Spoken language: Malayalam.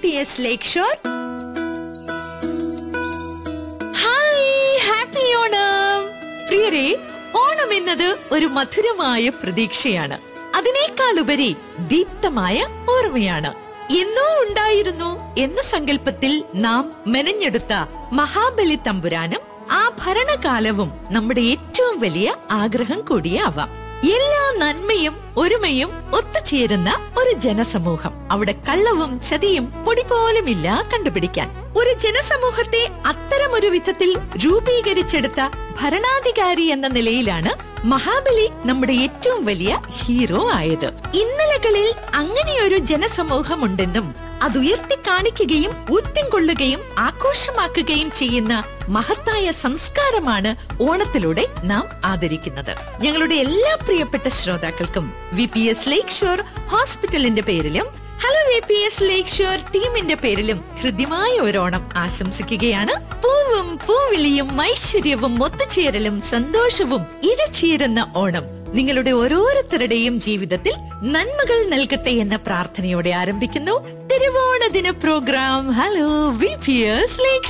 P S Lakeshore hi happy Onam പ്രിയരെ ഓണം എന്നത് ഒരു മധുരമായ പ്രതീക്ഷയാണ് അതിനേക്കാൾ ഉപരി ദീപ്തമായ ഓർമ്മയാണ് എന്നോ ഉണ്ടായിരുന്നു എന്ന സങ്കല്പത്തിൽ നാം മെനഞ്ഞെടുത്ത മഹാബലി തമ്പുരാനും ആ ഭരണകാലവും നമ്മുടെ ഏറ്റവും വലിയ ആഗ്രഹം കൂടിയാവാം എല്ലാ നന്മയും ഒരുമയും ഒത്തുചേരുന്ന ഒരു ജനസമൂഹം അവിടെ കള്ളവും ചതിയും പൊടി പോലുമില്ല കണ്ടുപിടിക്കാൻ ഒരു ജനസമൂഹത്തെ അത്തരമൊരു വിധത്തിൽ രൂപീകരിച്ചെടുത്ത ഭരണാധികാരി എന്ന നിലയിലാണ് മഹാബലി നമ്മുടെ ഏറ്റവും വലിയ ഹീറോ ആയത് ഇന്നലകളിൽ അങ്ങനെയൊരു ജനസമൂഹമുണ്ടെന്നും അത് ഉയർത്തി കാണിക്കുകയും ഊറ്റം കൊള്ളുകയും ആഘോഷമാക്കുകയും ചെയ്യുന്ന മഹത്തായ സംസ്കാരമാണ് ഓണത്തിലൂടെ നാം ആദരിക്കുന്നത് ഞങ്ങളുടെ എല്ലാ പ്രിയപ്പെട്ട ശ്രോതാക്കൾക്കും V P S Lakeshore ഹോസ്പിറ്റലിന്റെ പേരിലും hello V P S Lakeshore ടീമിന്റെ പേരിലും ഹൃദ്യമായ ഒരു ഓണം ആശംസിക്കുകയാണ് പൂവും പൂവിളിയും ഐശ്വര്യവും ഒത്തുചേരലും സന്തോഷവും ഇഴചേരുന്ന ഓണം നിങ്ങളുടെ ഓരോരുത്തരുടെയും ജീവിതത്തിൽ നന്മകൾ നൽകട്ടെ എന്ന പ്രാർത്ഥനയോടെ ആരംഭിക്കുന്നു തിരുവോണ ദിന programme hello V P S ലേക്ക്